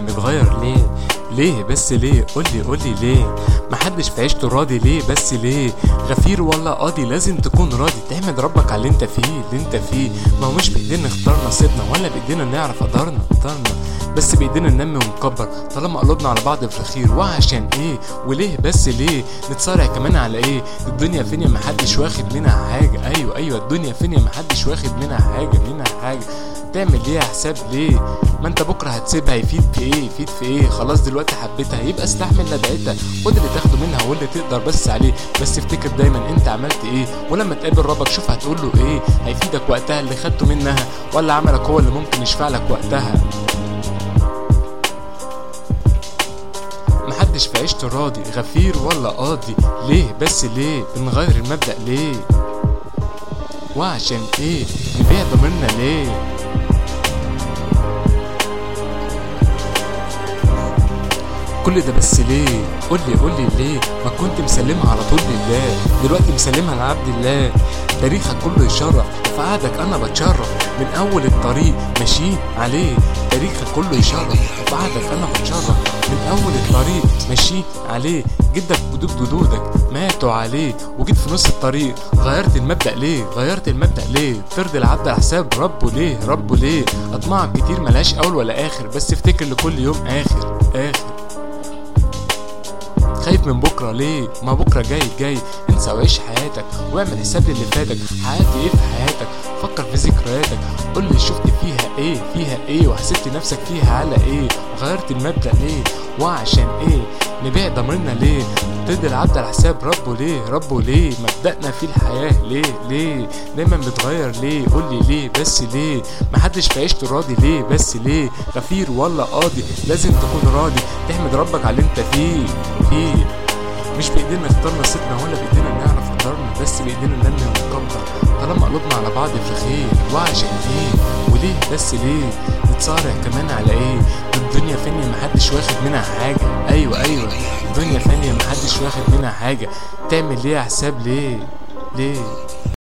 متغير ليه ليه بس ليه قولي قولي ليه محدش في عيشته راضي ليه بس ليه غفير ولا قاضي لازم تكون راضي تحمد ربك على اللي انت فيه اللي انت فيه ما هو مش بايدينا نختار نصيبنا ولا بايدينا نعرف قدرنا قدرنا بس بايدينا ننمي ونكبر طالما قلوبنا على بعض في الخير وعشان ايه وليه بس ليه نتصارع كمان على ايه الدنيا فين يا محدش واخد منها حاجه ايوه ايوه الدنيا فين يا محدش واخد منها حاجه منها حاجه تعمل ليها حساب ليه ما انت بكره هتسيبها يفيد في ايه يفيد في ايه خلاص دلوقتي حبيتها يبقى استحمل ندعتها خد اللي تاخده منها واللي تقدر بس عليه بس افتكر دايما انت عملت ايه ولما تقابل ربك شوف هتقول له ايه هيفيدك وقتها اللي خدته منها ولا عملك هو اللي ممكن يشفع لك وقتها محدش في عيشته راضي غفير ولا قاضي ليه بس ليه بنغير المبدأ ليه وعشان ايه نبيع ضميرنا ليه كل ده بس ليه قولي قولي ليه ما كنت مسلمها على طول لله دلوقتي مسلمها لعبد الله تاريخك كله يشرف وفي عهدك انا بتشرف من اول الطريق ماشيين عليه تاريخك كله يشرف وفي عهدك انا بتشرف من اول الطريق ماشيين عليه جدك وجدود جدودك ماتوا عليه وجيت في نص الطريق غيرت المبدأ ليه غيرت المبدأ ليه ترضي العبد على حساب ربه ليه ربه ليه اطماعك كتير ملهاش اول ولا اخر بس افتكر لكل يوم اخر اخر خايف من بكره ليه ما بكره جاي جاي انسى وعيش حياتك واعمل حساب للي فاتك حياتي ايه في حياتك فكر في ذكرياتك قول لي شفت فيها ايه فيها ايه وحسبت نفسك فيها على ايه وغيرت المبدا ليه وعشان ايه نبيع ضميرنا ليه تدي العبد على حساب ربه ليه ربه ليه مبدأنا في الحياة ليه ليه دايما بتغير ليه قول لي ليه بس ليه محدش في عيشته راضي ليه بس ليه غفير ولا قاضي لازم تكون راضي تحمد ربك على اللي انت فيه فيه مش بايدينا نختار نصيبنا ولا بايدينا نعرف قدرنا بس بايدينا ننمي ونكبر طالما قلوبنا على بعض في خير وعشان ايه وليه بس ليه نتصارع كمان على ايه الدنيا فانية محدش واخد منها حاجة ايوه ايوه الدنيا فانية محدش واخد منها حاجة تعمل ليها حساب ليه ليه